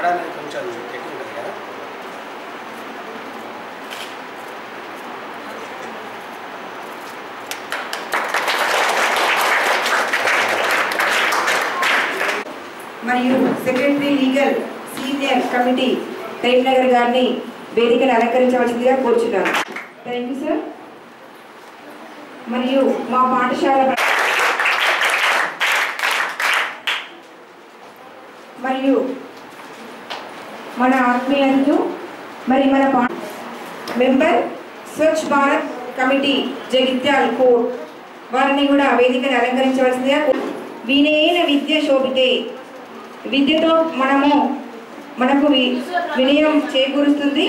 కాడ అనేది కొంచెం ఎక్కువ ఉంటుంది కదా మరియు secretary legal senior committee Karimnagar గారిని వేదికను అలంకరించవలసిందిగా కోరుచున్నాను థ్యాంక్ యూ సార్ మరియు మా పాఠశాల మరియు మన ఆత్మీయులు మరి మన పా మెంబర్ స్వచ్ఛ భారత్ కమిటీ జగిత్యాల్ కోట్ వారిని కూడా వేదికను అలంకరించవలసిందిగా కోరు- వినయన విద్య శోభితే విద్యతో మనము మనకు వి- వినయం చేకూరుస్తుంది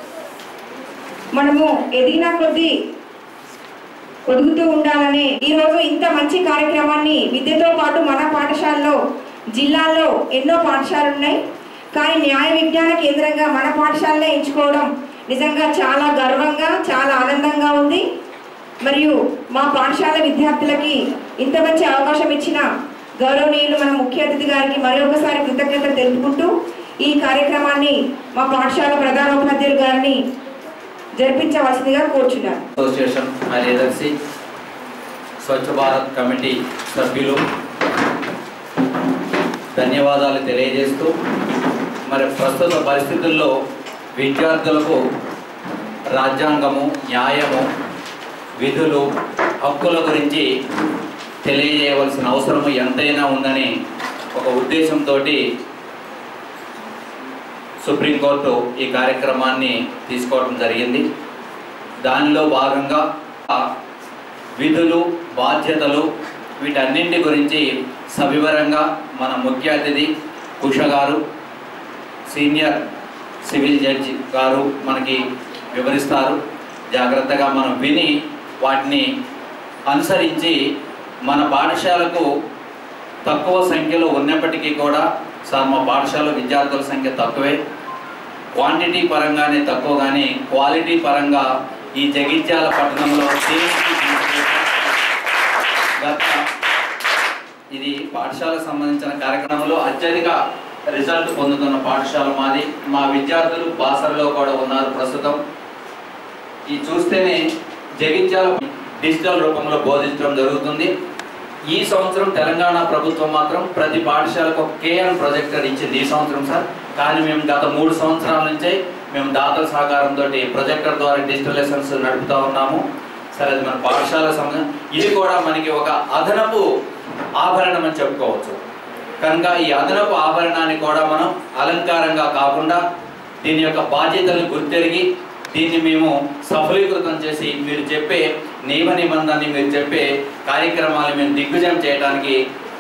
మనము ఎదిగిన కొద్దీ ఒదుగుతూ ఉండాలని ఈరోజు ఇంత మంచి కార్యక్రమాన్ని విద్యతో పాటు మన పాఠశాలలో జిల్లాల్లో ఎన్నో పాఠశాలలు ఉన్నాయి కానీ న్యాయ విజ్ఞాన కేంద్రంగా మన పాఠశాలనే ఎంచుకోవడం నిజంగా చాలా గర్వంగా చాలా ఆనందంగా ఉంది మరియు మా పాఠశాల విద్యార్థులకి ఇంత మంచి అవకాశం ఇచ్చిన గౌరవనీయులు మన ముఖ్య అతిథి గారికి మరొకసారి కృతజ్ఞతలు తెలుపుకుంటూ ఈ కార్యక్రమాన్ని మా పాఠశాల ప్రధానోపాధ్యాయులు గారిని జరిపించవలసిందిగా కోరుచున్నాను అసోసియేషన్ కార్యదర్శి స్వచ్ఛ భారత్ కమిటీ సభ్యులు ధన్యవాదాలు తెలియజేస్తూ మరి ప్రస్తుత పరిస్థితుల్లో విద్యార్థులకు రాజ్యాంగము న్యాయము విధులు హక్కుల గురించి తెలియజేయవలసిన అవసరము ఎంతైనా ఉందని ఒక ఉద్దేశంతో సుప్రీంకోర్టు ఈ కార్యక్రమాన్ని తీసుకోవడం జరిగింది దానిలో భాగంగా విధులు బాధ్యతలు వీటన్నింటి గురించి సవివరంగా మన ముఖ్య అతిథి కుష గారు సీనియర్ సివిల్ జడ్జి గారు మనకి వివరిస్తారు జాగ్రత్తగా మనం విని వాటిని అనుసరించి మన పాఠశాలకు తక్కువ సంఖ్యలో ఉన్నప్పటికీ కూడా సార్ మా పాఠశాల విద్యార్థుల సంఖ్య తక్కువే క్వాంటిటీ పరంగానే తక్కువ కానీ క్వాలిటీ పరంగా ఈ జగిత్యాల పట్టణంలో దేనికి గత ఇది పాఠశాలకు సంబంధించిన కార్యక్రమంలో అత్యధిక రిజల్ట్ పొందుతున్న పాఠశాల మాది మా విద్యార్థులు బాసరలో కూడా ఉన్నారు ప్రస్తుతం ఈ చూస్తేనే జగిత్యాల డిజిటల్ రూపంలో బోధించడం జరుగుతుంది ఈ సంవత్సరం తెలంగాణ ప్రభుత్వం మాత్రం ప్రతి పాఠశాలకు ఒక కేఎన్ ప్రొజెక్టర్ ఇచ్చింది ఈ సంవత్సరం సార్ కానీ మేము గత మూడు సంవత్సరాల నుంచే మేము దాతల సహకారంతో ప్రొజెక్టర్ ద్వారా డిజిటల్ లెసన్స్ నడుపుతా ఉన్నాము సరే అది మన పాఠశాల సంబంధం ఇది కూడా మనకి ఒక అదనపు ఆభరణం అని చెప్పుకోవచ్చు కనుక ఈ అదనపు ఆభరణాన్ని కూడా మనం అలంకారంగా కాకుండా దీని యొక్క బాధ్యతలను గుర్తెరిగి దీన్ని మేము సఫలీకృతం చేసి మీరు చెప్పే నియమ నిబంధనని మీరు చెప్పే కార్యక్రమాలను మేము దిగ్విజయం చేయడానికి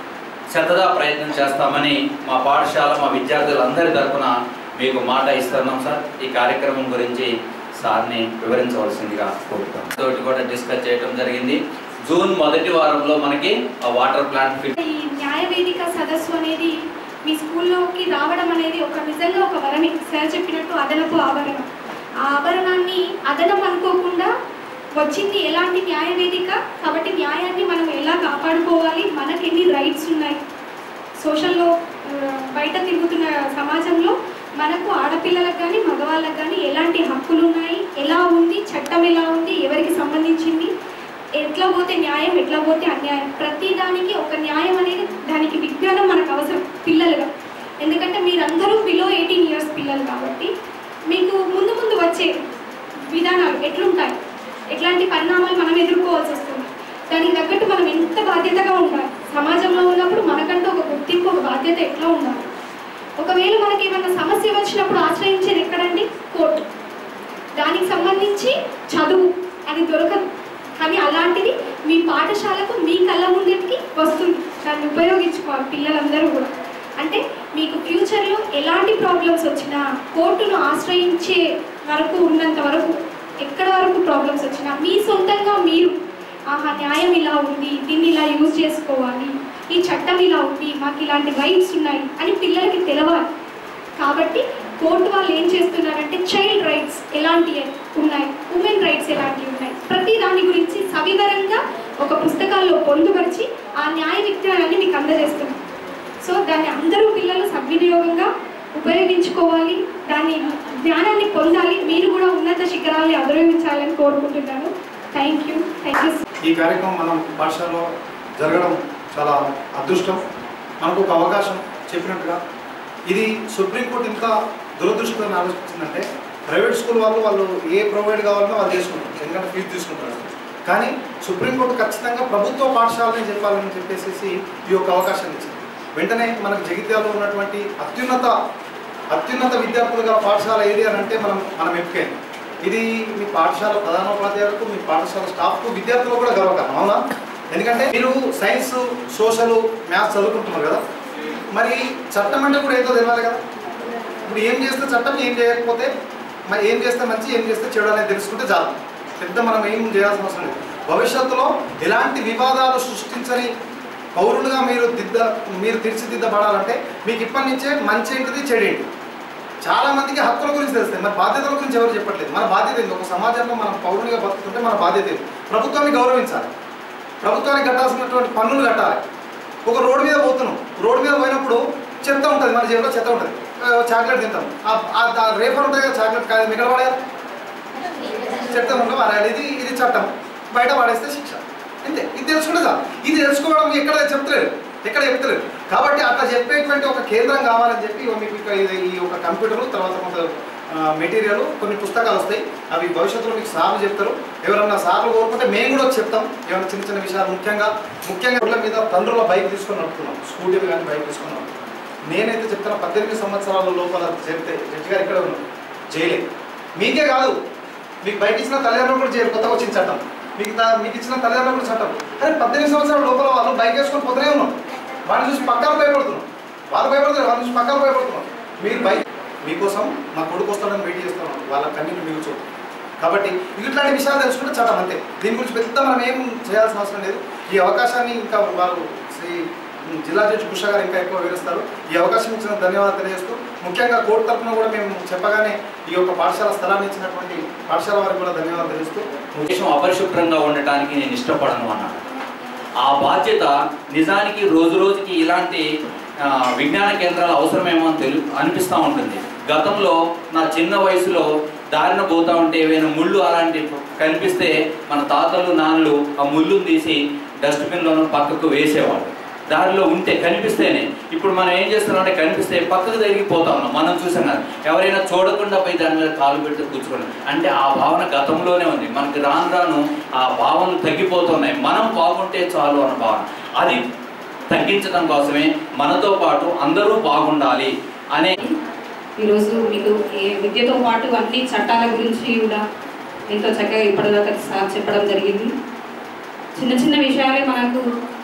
శతదా ప్రయత్నం చేస్తామని మా పాఠశాల మా విద్యార్థులందరి తరపున మీకు మాట ఇస్తున్నాం సార్ ఈ కార్యక్రమం గురించి సార్ని వివరించవలసిందిగా కోరుతాం తోటి కూడా డిస్కస్ చేయడం జరిగింది జూన్ మొదటి వారంలో మనకి ఆ వాటర్ ప్లాంట్ ఫిట్ ఈ న్యాయ వేదిక సదస్సు అనేది మీ స్కూల్లోకి రావడం అనేది ఒక నిజంగా ఒక వరమే సార్ చెప్పినట్టు అదనపు ఆభరణం ఆ ఆభరణాన్ని అదనం అనుకోకుండా వచ్చింది ఎలాంటి న్యాయ వేదిక కాబట్టి న్యాయాన్ని మనం ఎలా కాపాడుకోవాలి మనకి ఎన్ని రైట్స్ ఉన్నాయి సోషల్లో ఆ, బయట తిరుగుతున్న సమాజంలో మనకు ఆడపిల్లలకు కానీ మగవాళ్ళకు కానీ ఎలాంటి హక్కులు ఉన్నాయి ఎలా ఉంది చట్టం ఎలా ఉంది ఎవరికి సంబంధించింది ఎట్లా పోతే న్యాయం ఎట్లా పోతే అన్యాయం ప్రతి దానికి ఒక న్యాయం అనేది దానికి విజ్ఞానం మనకు అవసరం పిల్లలుగా ఎందుకంటే మీరందరూ బిలో ఎయిటీన్ ఇయర్స్ పిల్లలు కాబట్టి మీకు ముందు ముందు వచ్చే విధానాలు ఎట్లుంటాయి ఎట్లాంటి పరిణామాలు మనం ఎదుర్కోవాల్సి వస్తుంది దానికి తగ్గట్టు మనం ఎంత బాధ్యతగా ఉండాలి సమాజంలో ఉన్నప్పుడు మనకంటూ ఒక గుర్తింపు ఒక బాధ్యత ఎట్లా ఉండాలి ఒకవేళ మనకి ఏమన్నా సమస్య వచ్చినప్పుడు ఆశ్రయించేది ఎక్కడండి కోర్టు దానికి సంబంధించి చదువు అది దొరకదు కానీ అలాంటిది మీ పాఠశాలకు మీ కళ్ళ ముందటికి వస్తుంది దాన్ని ఉపయోగించుకోవాలి పిల్లలందరూ కూడా అంటే మీకు ఫ్యూచర్లో ఎలాంటి ప్రాబ్లమ్స్ వచ్చినా కోర్టును ఆశ్రయించే వరకు ఉన్నంత వరకు ఎక్కడ వరకు ప్రాబ్లమ్స్ వచ్చినా మీ సొంతంగా మీరు ఆహా న్యాయం ఇలా ఉంది దీన్ని ఇలా యూజ్ చేసుకోవాలి ఈ చట్టం ఇలా ఉంది మాకు ఇలాంటి రైట్స్ ఉన్నాయి అని పిల్లలకి తెలవాలి కాబట్టి కోర్టు వాళ్ళు ఏం చేస్తున్నారంటే చైల్డ్ రైట్స్ ఎలాంటివి ఉన్నాయి ఉమెన్ రైట్స్ ఎలాంటివి ఉన్నాయి ప్రతి దాని గురించి సవివరంగా ఒక పుస్తకాల్లో పొందుపరిచి ఆ న్యాయ విజ్ఞానాన్ని మీకు అందజేస్తున్నారు సో దాన్ని అందరూ పిల్లలు సద్వినియోగంగా ఉపయోగించుకోవాలి దాన్ని జ్ఞానాన్ని పొందాలి మీరు కూడా ఉన్నత శిఖరాల్ని అధిరోహించాలని కోరుకుంటున్నాను థ్యాంక్ యూ థ్యాంక్ యూ ఈ కార్యక్రమం మనం పాఠశాలలో జరగడం చాలా అదృష్టం మనకు ఒక అవకాశం చెప్పినట్టుగా ఇది సుప్రీంకోర్టు ఇంత దురదృష్టంతో ఆలోచించిందంటే ప్రైవేట్ స్కూల్ వాళ్ళు వాళ్ళు ఏ ప్రొవైడ్ కావాలన్నా వాళ్ళు చేసుకుంటారు ఎందుకంటే ఫీజు తీసుకుంటారు కానీ సుప్రీంకోర్టు ఖచ్చితంగా ప్రభుత్వ పాఠశాలనే చెప్పాలని చెప్పేసి ఈ యొక్క అవకాశం ఇచ్చింది వెంటనే మనకు జగిత్యాలలో ఉన్నటువంటి అత్యున్నత అత్యున్నత విద్యార్థులు గల పాఠశాల ఏది అని అంటే మనం మనం ఎంపికైంది ఇది మీ పాఠశాల ప్రధానోపాధ్యాయులకు మీ పాఠశాల స్టాఫ్కు విద్యార్థులకు కూడా గర్వకారణం అవునా ఎందుకంటే మీరు సైన్స్ సోషల్ మ్యాథ్స్ చదువుకుంటున్నారు కదా మరి చట్టం అంటే కూడా ఏదో తెలియాలి కదా ఇప్పుడు ఏం చేస్తే చట్టం ఏం చేయకపోతే మరి ఏం చేస్తే మంచి ఏం చేస్తే చెడు అనేది తెలుసుకుంటే చాలు పెద్ద మనం ఏం చేయాల్సిన అవసరం లేదు భవిష్యత్తులో ఎలాంటి వివాదాలు సృష్టించని పౌరులుగా మీరు దిద్ద మీరు తీర్చిదిద్దబడాలంటే మీకు ఇప్పటి నుంచే మంచి ఏంటిది చెడు ఏంటి చాలా మందికి హక్కుల గురించి తెలుస్తాయి మరి బాధ్యతల గురించి ఎవరు చెప్పట్లేదు మన బాధ్యత ఏంటి ఒక సమాజంలో మనం పౌరునిగా బతుకుతుంటే మన బాధ్యత ఏంటి ప్రభుత్వాన్ని గౌరవించాలి ప్రభుత్వానికి కట్టాల్సినటువంటి పన్నులు కట్టాలి ఒక రోడ్డు మీద పోతున్నాం రోడ్డు మీద పోయినప్పుడు చెత్త ఉంటుంది మన జేబులో చెత్త ఉంటుంది ఆ, చాక్లెట్ తింటాం ఆ- ఆ- ఆ రేపర్ ఉంటుంది కదా చాక్లెట్ కాదు మిగతా పడేయాలి చెత్త ఉంటే పడేయాలి ఇది ఇది చట్టం బయట పడేస్తే శిక్ష అంతే ఇది తెలుసుకుంటే చాలు ఇది తెలుసుకోవడం ఎక్కడ చెప్తలేరు ఎక్కడ చెప్తలేరు కాబట్టి అట్లా చెప్పేటువంటి ఒక కేంద్రం కావాలని చెప్పి ఇగో మీకు ఇక్కడ ఇది- ఈ ఒక కంప్యూటర్ తర్వాత కొంత మెటీరియల్ కొన్ని పుస్తకాలు వస్తాయి అవి భవిష్యత్తులో మీకు సార్లు చెప్తారు ఎవరన్నా సార్లు కోరుకుంటే మేము కూడా వచ్చి చెప్తాం ఏమైనా చిన్న చిన్న విషయాలు ముఖ్యంగా ముఖ్యంగా రోడ్ల మీద తండ్రుల బైక్ తీసుకొని నడుపుతున్నాం స్కూటీలు కానీ బైక్ తీసుకొని నడుపుతున్నాం నేనైతే చెప్తున్నా పద్దెనిమిది సంవత్సరాల లోపల చెప్తే జడ్జి గారు ఇక్కడ ఉన్నారు జైలే మీకే కాదు మీకు బయట ఇచ్చిన తల్లిదండ్రులు కూడా జైలు కొత్తగా వచ్చిన చట్టం మీకు తా- మీకు ఇచ్చిన తల్లిదండ్రులు కూడా చట్టం అరే పద్దెనిమిది సంవత్సరాల లోపల వాళ్ళు బైక్ వేసుకొని పోతూనే ఉన్నాం వాళ్ళని చూసి పక్కన భయపడుతున్నాం వాళ్ళు భయపడుతున్నారు వాళ్ళని చూసి పక్కన భయపడుతున్నాం మీరు బైక్ మీకోసం మా కొడుకు వస్తాడని వెయిట్ చేస్తున్నాం వాళ్ళ కన్నీళ్ళు మీకు చూడు కాబట్టి ఇట్లాంటి విషయాలు తెలుసుకుంటే చట్టం అంతే దీని గురించి పెద్ద మనం ఏం చేయాల్సిన అవసరం లేదు ఈ అవకాశాన్ని ఇంకా వారు శ్రీ జిల్లా జడ్జి కుష గారు ఇంకా ఎక్కువ వివరిస్తారు ఈ అవకాశం ఇచ్చిన ధన్యవాదాలు తెలియజేస్తూ ముఖ్యంగా కోర్టు తరఫున కూడా మేము చెప్పగానే ఈ యొక్క పాఠశాల స్థలాన్ని ఇచ్చినటువంటి పాఠశాల వారికి కూడా ధన్యవాదాలు తెలుస్తూ దేశం అపరిశుభ్రంగా ఉండటానికి నేను ఇష్టపడను అన్నాడు ఆ బాధ్యత నిజానికి రోజు రోజుకి ఇలాంటి ఆ, విజ్ఞాన కేంద్రాలు అవసరమేమో అని తెలు అనిపిస్తూ ఉంటుంది గతంలో నా చిన్న వయసులో దారిన పోతా ఉంటే ఏవైనా ముళ్ళు అలాంటి కనిపిస్తే మన తాతలు నాన్నలు ఆ ముళ్ళును తీసి డస్ట్బిన్లోనూ పక్కకు వేసేవాళ్ళు దారిలో ఉంటే కనిపిస్తేనే ఇప్పుడు మనం ఏం చేస్తున్నామంటే కనిపిస్తే పక్కకు తిరిగిపోతా ఉన్నాం మనం చూసాం కదా ఎవరైనా చూడకుండా పోయి దాని మీద కాలు పెట్టి కూర్చోండి అంటే ఆ భావన గతంలోనే ఉంది మనకి రాను రాను ఆ భావనలు తగ్గిపోతున్నాయి మనం బాగుంటే చాలు అన్న భావన అది తగ్గించడం కోసమే మనతో పాటు అందరూ బాగుండాలి అనే ఈరోజు మీకు ఏ విద్యతో పాటు అన్ని చట్టాల గురించి కూడా ఎంతో చక్కగా ఇప్పటిదాకా సార్ చెప్పడం జరిగింది చిన్న చిన్న విషయాలే మనకు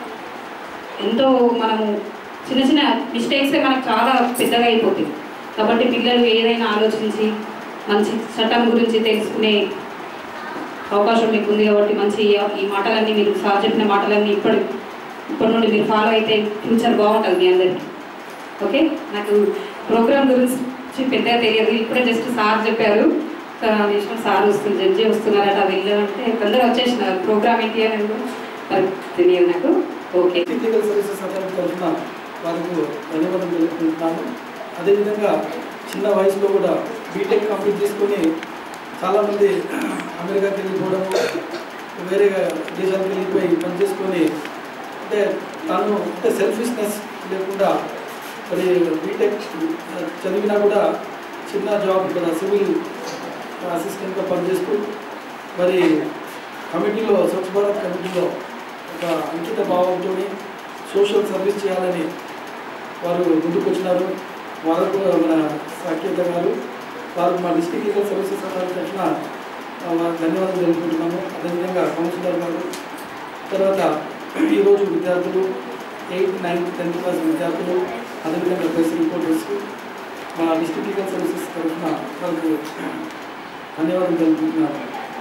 ఎంతో మనము చిన్న చిన్న మిస్టేక్సే మనకు చాలా పెద్దగా అయిపోతాయి కాబట్టి పిల్లలు ఏదైనా ఆలోచించి మంచి చట్టం గురించి తెలుసుకునే అవకాశం మీకు ఉంది కాబట్టి మంచి ఈ- ఈ మాటలన్నీ మీరు సార్ చెప్పిన మాటలన్నీ ఇప్పటి ఇప్పటి నుండి మీరు ఫాలో అయితే ఫ్యూచర్ బాగుంటుంది మీ అందరికీ ఓకే నాకు ప్రోగ్రామ్ గురించి పెద్దగా తెలియదు ఇప్పుడే జస్ట్ సార్ చెప్పారు నేషనల్ సార్ వస్తుంది జడ్జి వస్తున్నారట వెళ్ళారంటే తొందరగా వచ్చేసినారు ప్రోగ్రామ్ ఏంటి అని కూడా మరి తెలియదు నాకు ఓకే టెక్నికల్ సర్వీసెస్ అథారిటీ తరఫున వారికి ధన్యవాదాలు తెలుపుకుంటున్నాను అదేవిధంగా చిన్న వయసులో కూడా బీటెక్ కంప్లీట్ చేసుకొని చాలామంది అమెరికాకి వెళ్ళిపోవడము వేరే దేశాలకు వెళ్ళిపోయి పని చేసుకొని అంటే తను అంటే సెల్ఫిష్నెస్ లేకుండా మరి బీటెక్ చదివినా కూడా చిన్న జాబ్ ఇక్కడ సివిల్ అసిస్టెంట్గా పనిచేస్తూ మరి కమిటీలో స్వచ్ఛ భారత్ కమిటీలో ఒక అంకిత భావంతో సోషల్ సర్వీస్ చేయాలని వారు ముందుకు వచ్చినారు వారు కూడా మన సాకేత గారు వారు మా డిస్ట్రిక్ట్ లీగల్ సర్వీసెస్ అథారిటీ తరఫున ఆ, వారికి ధన్యవాదాలు తెలుపుకుంటున్నాము అదేవిధంగా కౌన్సిలర్ గారు తర్వాత ఈరోజు విద్యార్థులు ఎయిత్ నైన్త్ టెన్త్ క్లాస్ విద్యార్థులు అదేవిధంగా ప్రెస్ రిపోర్టర్స్ మా డిస్ట్రిక్ట్ లీగల్ సర్వీసెస్ తరఫున వారికి ధన్యవాదాలు తెలుపుకుంటున్నాను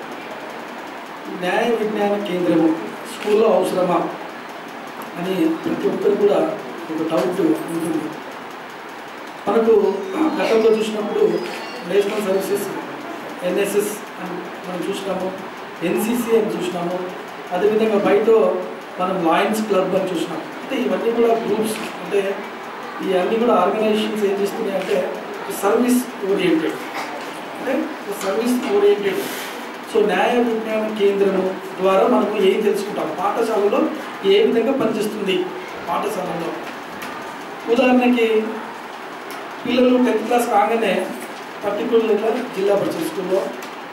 న్యాయ విజ్ఞాన కేంద్రము స్కూల్లో అవసరమా అని ప్రతి ఒక్కరు కూడా ఒక డౌట్ ఉంటుంది మనకు గతంలో చూసినప్పుడు నేషనల్ సర్వీసెస్ ఎన్ఎస్ఎస్ అని మనం చూసినాము ఎన్సిసి అని చూసినాము అదేవిధంగా బయట మనం లయన్స్ క్లబ్ అని చూసినాం అంటే ఇవన్నీ కూడా గ్రూప్స్ అంటే ఈ అన్ని కూడా ఆర్గనైజేషన్స్ ఏం చేస్తున్నాయి అంటే సర్వీస్ ఓరియంటెడ్ అంటే సర్వీస్ ఓరియంటెడ్ సో న్యాయ విజ్ఞాన కేంద్రము ద్వారా మనము ఏం తెలుసుకుంటాం పాఠశాలలో ఏ విధంగా పనిచేస్తుంది పాఠశాలలో ఉదాహరణకి పిల్లలు టెన్త్ క్లాస్ కాగానే పర్టికులర్గా జిల్లా పరిషత్ స్కూల్లో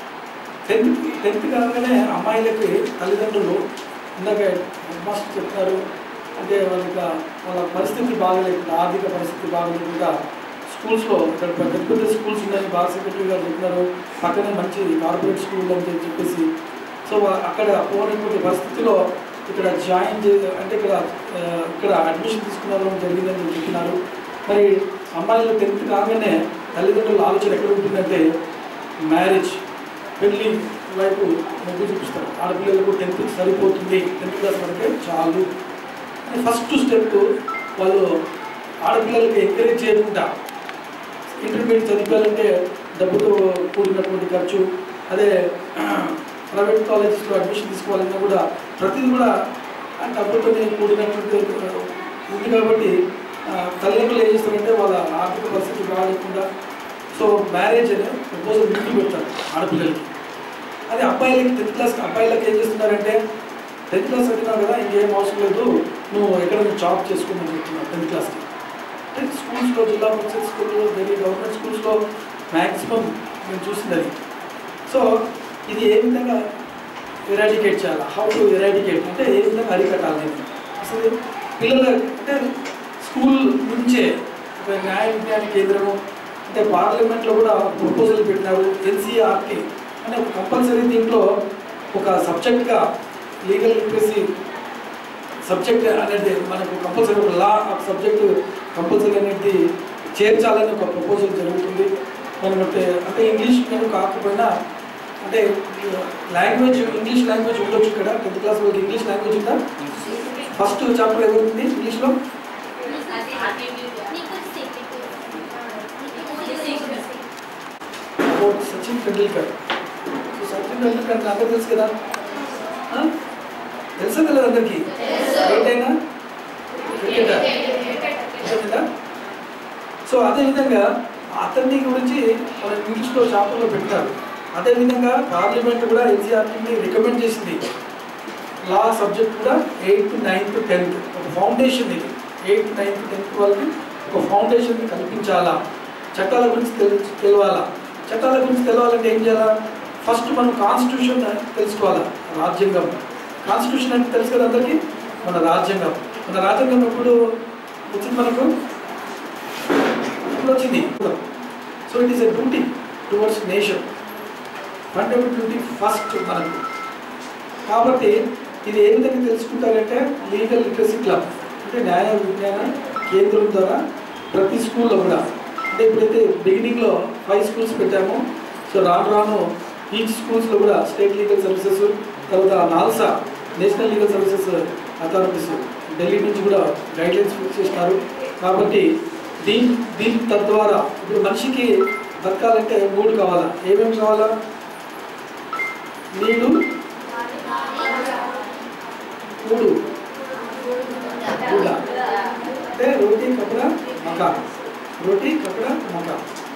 టెన్త్ టెన్త్ కాగానే అమ్మాయిలకి తల్లిదండ్రులు ఇందాక హెడ్ మాస్టర్ చెప్తారు అంటే వాళ్ళకి వాళ్ళ పరిస్థితి బాగలేదు ఆర్థిక పరిస్థితి బాగలేకుండా స్కూల్స్లో ఇక్కడ పెద్ద పెద్ద స్కూల్స్ ఉన్నాయి బాగా సెక్రటరీ గారు చెప్తున్నారు పక్కనే మంచి కార్పొరేట్ స్కూల్ అని చెప్పేసి సో వా- అక్కడ పోయినటువంటి పరిస్థితిలో ఇక్కడ జాయిన్ చే అంటే ఇక్కడ ఆ, ఇక్కడ అడ్మిషన్ తీసుకున్నారు జరిగిందని చెప్తున్నారు మరి అమ్మాయిలు టెన్త్ కాగానే తల్లిదండ్రుల ఆలోచన ఎక్కడ ఉంటుందంటే మ్యారేజ్ పెళ్ళి వైపు మొగ్గు చూపిస్తారు ఆడపిల్లలకు టెన్త్ సరిపోతుంది టెన్త్ క్లాస్ వరకే చాలు అని ఫస్ట్ స్టెప్ వాళ్ళు ఆడపిల్లలకి ఎంకరేజ్ చేయకుండా ఇంటర్మీడియట్ చదివించాలంటే డబ్బుతో కూడినటువంటి ఖర్చు అదే ప్రైవేట్ కాలేజెస్లో అడ్మిషన్ తీసుకోవాలన్నా కూడా ప్రతిదీ కూడా ఆ డబ్బుతో కూడినటువంటి ఆ, ఉంది కాబట్టి ఆ, తల్లిదండ్రులు ఏం చేస్తారంటే వాళ్ళ ఆర్థిక పరిస్థితి బాగాలేకుండా సో మ్యారేజ్ అనే ప్రపోజల్ ముందు పెడతారు ఆడపిల్లలకి అది అబ్బాయిలకి టెన్త్ క్లాస్ అబ్బాయిలకి ఏం చేస్తున్నారంటే టెన్త్ క్లాస్ చదివినావు కదా ఇంకేం అవసరం లేదు నువ్వు ఎక్కడ జాబ్ చేసుకోమని చెప్తున్నావు టెన్త్ క్లాస్కి అంటే స్కూల్స్లో జిల్లా పరిషత్ స్కూల్లో వేరే గవర్నమెంట్ స్కూల్స్లో మ్యాక్సిమం నేను చూసింది అది సో ఇది ఏ విధంగా ఎరాడికేట్ చేయాలి హౌ టు ఎరాడికేట్ అంటే ఏ విధంగా అరికట్టాలి నేను అసలు పిల్లల అంటే స్కూల్ నుంచే ఒక న్యాయ విజ్ఞాన కేంద్రము అంటే పార్లమెంట్లో కూడా ప్రపోజల్ పెట్టినారు ఎన్సీఆర్టీ అంటే ఒక కంపల్సరీ దీంట్లో ఒక సబ్జెక్ట్గా లీగల్ లిటరసీ సబ్జెక్ట్ అనేది మనకు కంపల్సరీ ఒక లా ఆఫ్ సబ్జెక్ట్ కంపల్సరీ అనేది చేర్చాలని ఒక ప్రపోజల్ జరుగుతుంది మనం అంటే అంటే ఇంగ్లీష్ నేను కాకపోయినా అంటే లాంగ్వేజ్ ఇంగ్లీష్ లాంగ్వేజ్ ఉండొచ్చు ఇక్కడ టెన్త్ క్లాస్ వరకు ఇంగ్లీష్ లాంగ్వేజ్ ఉందా ఫస్ట్ చాప్టర్ ఎవరు ఉంది ఇంగ్లీష్లో అబౌట్ సచిన్ టెండూల్కర్ సో సచిన్ టెండూల్కర్ అంటే అందరూ తెలుసు కదా ఆ? తెలుసా తెలియదు అందరికీ ఏంటైనా క్రికెటర్ అర్థమైందా? సో అదేవిధంగా అతన్ని గురించి మన ఇంగ్లీష్లో చాప్టర్లో పెట్టారు అదేవిధంగా పార్లమెంట్ కూడా ఎన్సీఆర్టీని రికమెండ్ చేసింది లా సబ్జెక్ట్ కూడా ఎయిత్ నైన్త్ టెన్త్ ఒక ఫౌండేషన్ ఇది ఎయిత్ నైన్త్ టెన్త్ వాళ్ళకి ఒక ఫౌండేషన్ కల్పించాలా చట్టాల గురించి తెలు తెలవాలా చట్టాల గురించి తెలవాలంటే ఏం చేయాలా ఫస్ట్ మనం కాన్స్టిట్యూషన్ తెలుసుకోవాలా రాజ్యాంగం కాన్స్టిట్యూషన్ అంటే తెలుసు కదా అందరికీ మన రాజ్యాంగం మన రాజ్యాంగం ఎప్పుడు వచ్చింది మనకు ఎప్పుడు వచ్చింది so it is a duty towards nation fundamental duty first మనకు కాబట్టి ఇది ఏ విధంగా తెలుసుకుంటారంటే లీగల్ లిటరసీ క్లబ్ అంటే న్యాయ విజ్ఞాన కేంద్రం ద్వారా ప్రతి స్కూల్లో కూడా అంటే ఇప్పుడైతే బిగినింగ్లో ఫైవ్ స్కూల్స్ పెట్టాము సో రాను రాను ఈచ్ స్కూల్స్లో కూడా స్టేట్ లీగల్ సర్వీసెస్ తర్వాత NALSA national legal services authorities Delhi నుంచి కూడా గైడ్లైన్స్ ఫిక్స్ చేసినారు కాబట్టి దీని దీని తద్వారా ఇప్పుడు మనిషికి బతకాలంటే మూడు కావాలా ఏమేమి కావాలా నీళ్ళు మూడు గుడ్డ అంటే రోటీ కపడా మకా రోటీ కపడా మకా